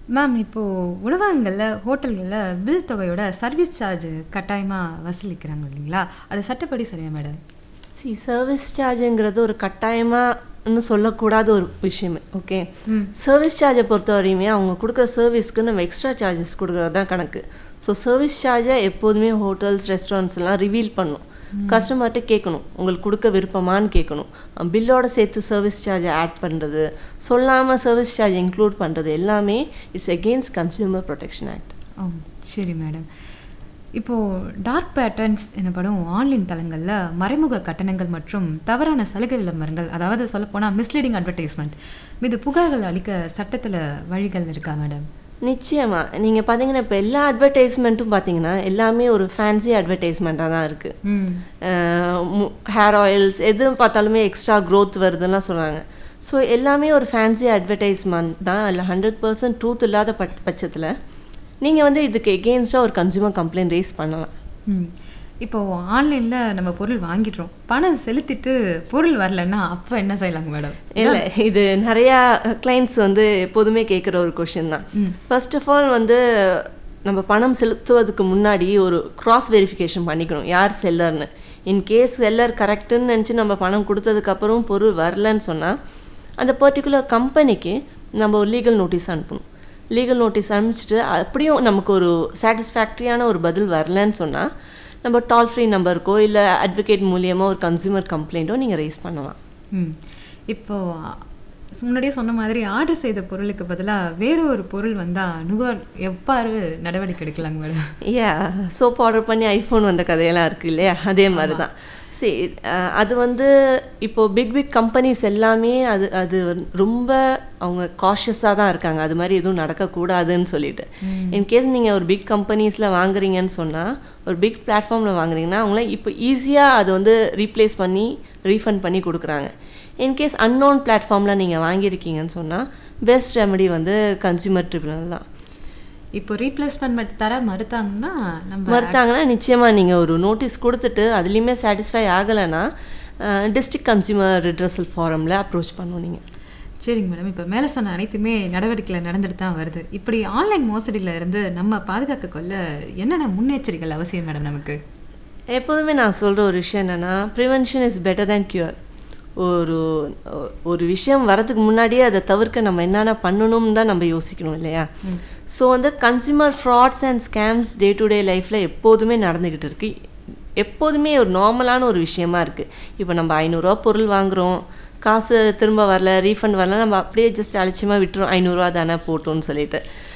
Ma'am இப்போது உணவகங்களில் ஹோட்டல்களில் பில் தொகையோட சர்வீஸ் சார்ஜ் கட்டாயமாக வசூலிக்கிறாங்க இல்லைங்களா அது சட்டப்படி சரியா மேடம் சி சர்வீஸ் சார்ஜுங்கிறது ஒரு கட்டாயமான்னு சொல்லக்கூடாத ஒரு விஷயம் ஓகே ம். சர்வீஸ் சார்ஜை பொறுத்த வரையுமே அவங்க கொடுக்குற சர்வீஸ்க்கு நம்ம எக்ஸ்ட்ரா சார்ஜஸ் கொடுக்குறது தான் கணக்கு ஸோ சர்வீஸ் சார்ஜை எப்போதுமே ஹோட்டல்ஸ் ரெஸ்டாரண்ட்ஸ்லாம் ரிவீல் பண்ணும் கஸ்டமர்கிட்ட கேட்கணும் உங்களுக்கு கொடுக்க விருப்பமான்னு கேட்கணும் பில்லோட சேர்த்து சர்வீஸ் சார்ஜை ஆட் பண்ணுறது சொல்லாமல் சர்வீஸ் சார்ஜ் இன்க்ளூட் பண்ணுறது எல்லாமே it's against consumer protection act ஓ சரி மேடம் இப்போது டார்க் பேட்டர்ன்ஸ் எனப்படும் ஆன்லைன் தளங்களில் மறைமுக கட்டணங்கள் மற்றும் தவறான சலுகை விளம்பரங்கள் அதாவது சொல்லப்போனால் மிஸ்லீடிங் அட்வர்டைஸ்மெண்ட் மீது புகார்கள் அளிக்க சட்டத்தில் வழிகள் இருக்கா மேடம் நிச்சயமா நீங்கள் பார்த்தீங்கன்னா இப்போ எல்லா அட்வர்டைஸ்மெண்ட்டும் பார்த்தீங்கன்னா எல்லாமே ஒரு ஃபேன்சி அட்வர்டைஸ்மெண்ட்டாக தான் இருக்குது ம் ஹேர் ஆயில்ஸ் எது பார்த்தாலுமே எக்ஸ்ட்ரா growth வருதுன்னா சொல்கிறாங்க ஸோ எல்லாமே ஒரு ஃபேன்சி அட்வர்டைஸ்மெண்ட் தான் இல்லை ஹண்ட்ரட் பர்சன்ட் ட்ரூத் இல்லாத பட் பட்சத்தில் நீங்கள் வந்து இதுக்கு எகெயின்ஸ்டாக ஒரு கன்சூமர் கம்ப்ளைண்ட் ரைஸ் பண்ணலாம் ம் இப்போது ஆன்லைனில் நம்ம பொருள் வாங்கிடுறோம் பணம் செலுத்திட்டு பொருள் வரலன்னா அப்போ என்ன செய்யலாங்க மேடம் இல்லை இது நிறையா கிளைண்ட்ஸ் வந்து எப்போதுமே கேட்குற ஒரு கொஷின் தான் ஃபர்ஸ்ட் ஆஃப் ஆல் வந்து நம்ம பணம் செலுத்துவதுக்கு முன்னாடி ஒரு கிராஸ் வெரிஃபிகேஷன் பண்ணிக்கணும் யார் செல்லர்னு இன்கேஸ் செல்லர் கரெக்டுன்னு நினச்சி நம்ம பணம் கொடுத்ததுக்கப்புறம் பொருள் வரலன்னு சொன்னால் அந்த பர்டிகுலர் கம்பெனிக்கு நம்ம ஒரு லீகல் நோட்டீஸ் அனுப்பணும் லீகல் நோட்டீஸ் அனுப்பிச்சிட்டு அப்படியும் நமக்கு ஒரு சாட்டிஸ்ஃபேக்ட்ரியான ஒரு பதில் வரலன்னு சொன்னால் நம்ம டால் ஃப்ரீ நம்பருக்கோ இல்லை அட்வொகேட் மூலியமாக ஒரு கன்சூமர் கம்ப்ளைண்ட்டோ நீங்கள் ரைஸ் பண்ணலாம் ம் இப்போது முன்னாடியே சொன்ன மாதிரி ஆர்டர் செய்த பொருளுக்கு பதிலாக வேற ஒரு பொருள் வந்தால் நுகர் எவ்வாறு நடவடிக்கை எடுக்கலாங்க மேடம் யா சோப் ஆர்டர் பண்ணி ஐஃபோன் வந்த கதையெல்லாம் இருக்குது இல்லையா அதே மாதிரி தான் சரி அஹ், அது வந்து இப்போ பிக் பிக் கம்பெனிஸ் எல்லாமே அது அது வந்து ரொம்ப அவங்க காஷியஸாக தான் இருக்காங்க அது மாதிரி எதுவும் நடக்கக்கூடாதுன்னு சொல்லிட்டு இன்கேஸ் நீங்கள் ஒரு பிக் கம்பெனிஸில் வாங்குறீங்கன்னு சொன்னால் ஒரு பிக் பிளாட்ஃபார்மில் வாங்குறீங்கன்னா அவங்கள இப்போ ஈஸியாக அது வந்து ரீப்ளேஸ் பண்ணி ரீஃபண்ட் பண்ணி கொடுக்குறாங்க இன்கேஸ் அன்னோன் பிளாட்ஃபார்மில் நீங்கள் வாங்கியிருக்கீங்கன்னு சொன்னால் பெஸ்ட் ரெமடி வந்து கன்சியூமர் ட்ரிபியூனல் தான் இப்போ ரீப்ளேஸ்மெண்ட் தர மறுத்தாங்கன்னா நம்ம மறுத்தாங்கன்னா நிச்சயமாக நீங்கள் ஒரு நோட்டீஸ் கொடுத்துட்டு அதுலேயுமே சாட்டிஸ்ஃபை ஆகலைன்னா டிஸ்ட்ரிக்ட் கன்சியூமர் ரிட்ரஸல் ஃபாரமில் அப்ரோச் பண்ணணும் நீங்கள் சரிங்க மேடம் இப்போ மேலே சொன்ன அனைத்துமே நடவடிக்கையில் நடந்துட்டு தான் வருது இப்படி ஆன்லைன் மோசடியில் இருந்து நம்ம பாதுகாக்க கொள்ள என்னென்ன முன்னெச்சரிக்கைகள் அவசியம் மேடம் நமக்கு எப்போதுமே நான் சொல்கிற ஒரு விஷயம் என்னென்னா prevention is better than cure ஒரு ஒரு விஷயம் வரதுக்கு முன்னாடியே அதை தவிர்க்க நம்ம என்னென்ன பண்ணணும்னு தான் நம்ம யோசிக்கணும் இல்லையா ஸோ வந்து consumer frauds and scams day to day லைஃப்பில் எப்போதுமே நடந்துக்கிட்டு இருக்கு எப்போதுமே ஒரு நார்மலான ஒரு விஷயமா இருக்குது இப்போ நம்ம ஐநூறுரூவா பொருள் வாங்குகிறோம் காசு திரும்ப வரல ரீஃபண்ட் வரல நம்ம அப்படியே ஜஸ்ட் அலட்சியமாக விட்டுரும் ஐநூறுரூவா தானே போட்டோம்னு சொல்லிட்டு